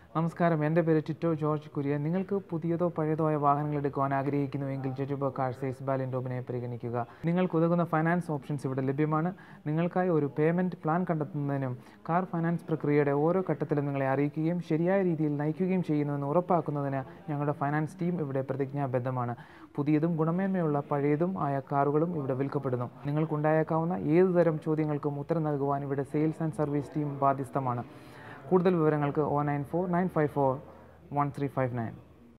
നമസ്കാരം എൻ്റെ പേര് ടിറ്റോ ജോർജ് കുര്യൻ നിങ്ങൾക്ക് പുതിയതോ പഴയതോ ആയ വാഹനങ്ങൾ എടുക്കുവാൻ ആഗ്രഹിക്കുന്നുവെങ്കിൽ ജജുബ കാർ സേസ് ബാലിൻഡോമിനെ പരിഗണിക്കുക നിങ്ങൾക്ക് ഉതകുന്ന ഫൈനാൻസ് ഓപ്ഷൻസ് ഇവിടെ ലഭ്യമാണ് നിങ്ങൾക്കായി ഒരു പേയ്മെൻറ്റ് പ്ലാൻ കണ്ടെത്തുന്നതിനും കാർ ഫൈനാൻസ് പ്രക്രിയയുടെ ഓരോ ഘട്ടത്തിലും നിങ്ങളെ അറിയിക്കുകയും ശരിയായ രീതിയിൽ നയിക്കുകയും ചെയ്യുന്നുവെന്ന് ഉറപ്പാക്കുന്നതിന് ഞങ്ങളുടെ ഫൈനാൻസ് ടീം ഇവിടെ പ്രതിജ്ഞാബദ്ധമാണ് പുതിയതും ഗുണമേന്മയുള്ള പഴയതും ആയ കാറുകളും ഇവിടെ വിൽക്കപ്പെടുന്നു നിങ്ങൾക്കുണ്ടായേക്കാവുന്ന ഏതു തരം ചോദ്യങ്ങൾക്കും ഉത്തരം നൽകുവാൻ ഇവിടെ സെയിൽസ് ആൻഡ് സർവീസ് ടീം ബാധ്യസ്ഥമാണ് കൂടുതൽ വിവരങ്ങൾക്ക് oh nine four nine five four one three five nine